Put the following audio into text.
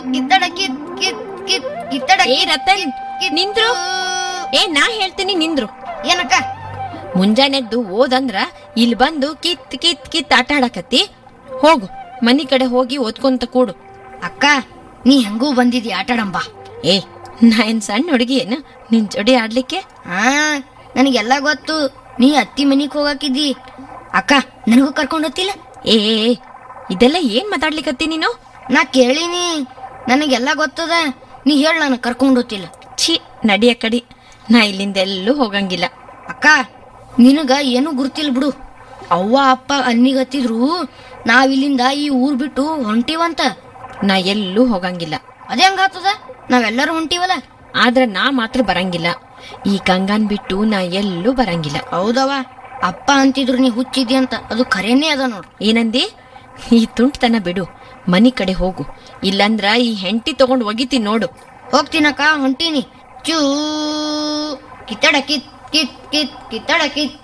ಕಿತ್ತಡ ಕಿತ್ ಕಿತ್ ಕಿತ್ ಕಿತ್ತಡ ಏ ರತನ್ ನಿಂದ್ರು ಏ ನಾ ಹೇಳ್ತೀನಿ ನಿಂದ್ರು ಏನಕ್ಕ ಮುಂಜಾನೆದ್ದು ಓದಂದ್ರ ಇಲ್ಲಿ ಬಂದು ಕಿತ್ ಕಿತ್ ಕಿತ್ ಆಟ ಆಡಕತ್ತಿ ಹೋಗು ಮನಿ ಕಡೆ ಹೋಗಿ ಓದ್ಕೊಂತ ಕೂಡು ಅಕ್ಕ ನೀ ಹೆಂಗೂ ಬಂದಿದ್ದಿ ಆಟಾಡಂಬ ಏ ನಾ ಏನ್ ಸಣ್ಣ ಹುಡುಗಿ ಏನ ನಿನ್ ಜೋಡಿ ಆಡ್ಲಿಕ್ಕೆ ಹಾ ನನಗೆಲ್ಲ ಗೊತ್ತು ನೀ ಅತ್ತಿ ಮನಿಗ್ ಹೋಗಾಕಿದ್ದಿ ಅಕ್ಕ ನನಗೂ ಕರ್ಕೊಂಡ್ ಹೋಗ್ತಿಲ್ಲ ಏ ಏ, ಏ, ಇದೆಲ್ಲ ಏನ್ ಮಾತಾಡ್ಲಿಕತ್ತಿ ನೀನು ನಾ ಕೇಳಿನಿ ನನಗೆಲ್ಲ ಗೊತ್ತದ ನೀ ಹೇಳ ನಾನು ಕರ್ಕೊಂಡ್ ಹೋಗ್ತಿಲ್ಲ ಛೀ ನಡಿಯ ಕಡಿ ನಾ ಇಲ್ಲಿಂದ ಎಲ್ಲೂ ಹೋಗಂಗಿಲ್ಲ ಅಕ್ಕ ನಿನಗ ಏನು ಗುರ್ತಿಲ್ ಬಿಡು ಅವ್ವ ಅಪ್ಪ ಅನ್ನಿಗತ್ತಿದ್ರು ನಾವಿಲ್ಲಿಂದ ಈ ಊರ್ ಬಿಟ್ಟು ಹೊಂಟಿವಂತ ನಾ ಎಲ್ಲೂ ಹೋಗಂಗಿಲ್ಲ ಅದೇ ಹಂಗಾತದ ನಾವೆಲ್ಲರೂ ಹೊಂಟಿವಲ್ಲ ಆದ್ರ ನಾ ಮಾತ್ರ ಬರಂಗಿಲ್ಲ ಈ ಗಂಗಾನ್ ಬಿಟ್ಟು ನಾ ಎಲ್ಲೂ ಬರಂಗಿಲ್ಲ ಹೌದವ ಅಪ್ಪ ಅಂತಿದ್ರು ನೀ ಹುಚ್ಚಿದ್ದಿ ಅಂತ ಅದು ಖರೇನೇ ಅದ ನೋಡು ಏನಂದಿ ಈ ತುಂಟ್ತನ ಬಿಡು ಮನಿ ಕಡೆ ಹೋಗು ಇಲ್ಲಂದ್ರ ಈ ಹೆಂಡತಿ ತಗೊಂಡ್ ಒಗಿತೀನಿ ನೋಡು ಹೋಗ್ತೀನಕ್ಕ ಹೊಂಟೀನಿ ಚೂ ಕಿತ್ತಡ ಕಿತ್ ಕಿತ್ ಕಿತ್ ಕಿತ್ತಡ ಕಿತ್